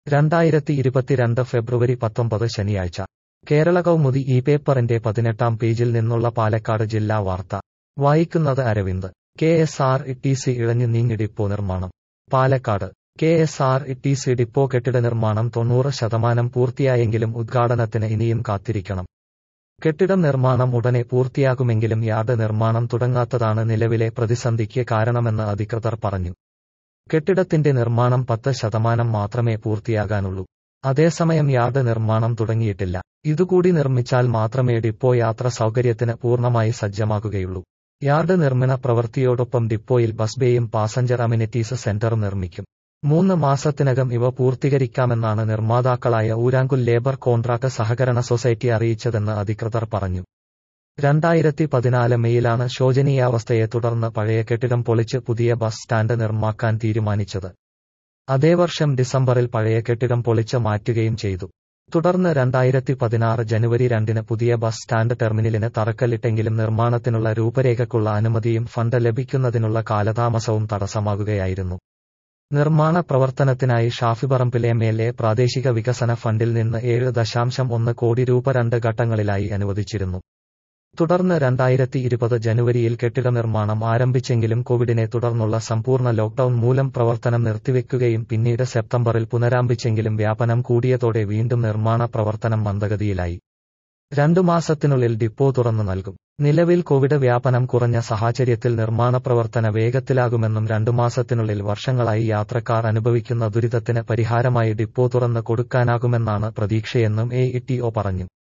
രണ്ടായിരത്തി ഇരുപത്തിരണ്ട് ഫെബ്രുവരി പത്തൊമ്പത് ശനിയാഴ്ച കേരള കൗമുദി ഈ പേപ്പറിന്റെ പതിനെട്ടാം പേജിൽ നിന്നുള്ള പാലക്കാട് ജില്ലാ വാർത്ത വായിക്കുന്നത് Aravind K S R T C ഇഴഞ്ഞു നീങ്ങി ഡിപ്പോ നിർമ്മാണം Palakkad K S R T C depot കെട്ടിട നിർമ്മാണം തൊണ്ണൂറ് ശതമാനം പൂർത്തിയായെങ്കിലും ഉദ്ഘാടനത്തിന് ഇനിയും കാത്തിരിക്കണം കെട്ടിടം നിർമ്മാണം ഉടനെ പൂർത്തിയാകുമെങ്കിലും യാർഡ് നിർമ്മാണം തുടങ്ങാത്തതാണ് നിലവിലെ പ്രതിസന്ധിക്ക് കാരണമെന്ന് അധികൃതർ പറഞ്ഞു കെട്ടിടത്തിന്റെ നിർമ്മാണം പത്ത് ശതമാനം മാത്രമേ പൂർത്തിയാകാനുള്ളൂ അതേസമയം യാർഡ് നിർമ്മാണം തുടങ്ങിയിട്ടില്ല ഇതുകൂടി നിർമ്മിച്ചാൽ മാത്രമേ ഡിപ്പോ യാത്ര സൗകര്യത്തിന് പൂർണ്ണമായി സജ്ജമാകുകയുള്ളൂ യാർഡ് നിർമ്മാണ പ്രവൃത്തിയോടൊപ്പം ഡിപ്പോയിൽ ബസ് ബേയും പാസഞ്ചർ അമിനിറ്റീസ് സെന്ററും നിർമ്മിക്കും മൂന്ന് മാസത്തിനകം ഇവ പൂർത്തീകരിക്കാമെന്നാണ് നിർമ്മാതാക്കളായ ഊരാങ്കുൽ ലേബർ കോൺട്രാക്ട് സഹകരണ സൊസൈറ്റി അറിയിച്ചതെന്ന് അധികൃതർ പറഞ്ഞു രണ്ടായിരത്തി പതിനാല് മെയിലാണ് ശോചനീയാവസ്ഥയെ തുടർന്ന് പഴയ കെട്ടിടം പൊളിച്ച് പുതിയ ബസ് സ്റ്റാൻഡ് നിർമ്മാക്കാൻ തീരുമാനിച്ചത് അതേ വർഷം ഡിസംബറിൽ പഴയ കെട്ടിടം പൊളിച്ച് മാറ്റുകയും ചെയ്തു തുടർന്ന് രണ്ടായിരത്തി പതിനാറ് ജനുവരി രണ്ടിന് പുതിയ ബസ് സ്റ്റാൻഡ് ടെർമിനലിന് തറക്കല്ലിട്ടെങ്കിലും നിർമ്മാണത്തിനുള്ള രൂപരേഖയ്ക്കുള്ള അനുമതിയും ഫണ്ട് ലഭിക്കുന്നതിനുള്ള കാലതാമസവും തടസ്സമാകുകയായിരുന്നു നിർമ്മാണ പ്രവർത്തനത്തിനായി ഷാഫിപറമ്പിൽ എം എൽ എ പ്രാദേശിക വികസന ഫണ്ടിൽ നിന്ന് ഏഴ് ദശാംശം ഒന്ന് കോടി രൂപ രണ്ട് ഘട്ടങ്ങളിലായി അനുവദിച്ചിരുന്നു തുടർന്ന് രണ്ടായിരത്തി ഇരുപത് ജനുവരിയിൽ കെട്ടിട നിർമ്മാണം ആരംഭിച്ചെങ്കിലും കോവിഡിനെ തുടർന്നുള്ള സമ്പൂർണ്ണ ലോക്ഡൌൺ മൂലം പ്രവർത്തനം നിർത്തിവെക്കുകയും പിന്നീട് സെപ്റ്റംബറിൽ പുനരാരംഭിച്ചെങ്കിലും വ്യാപനം കൂടിയതോടെ വീണ്ടും നിർമ്മാണ പ്രവർത്തനം മന്ദഗതിയിലായി രണ്ടു മാസത്തിനുള്ളിൽ ഡിപ്പോ തുറന്നു നൽകും നിലവിൽ കോവിഡ് വ്യാപനം കുറഞ്ഞ സാഹചര്യത്തിൽ നിർമ്മാണ പ്രവർത്തന വേഗത്തിലാകുമെന്നും രണ്ടു മാസത്തിനുള്ളിൽ വർഷങ്ങളായി യാത്രക്കാർ അനുഭവിക്കുന്ന ദുരിതത്തിന് പരിഹാരമായി ഡിപ്പോ തുറന്ന് കൊടുക്കാനാകുമെന്നാണ് പ്രതീക്ഷയെന്നും എ പറഞ്ഞു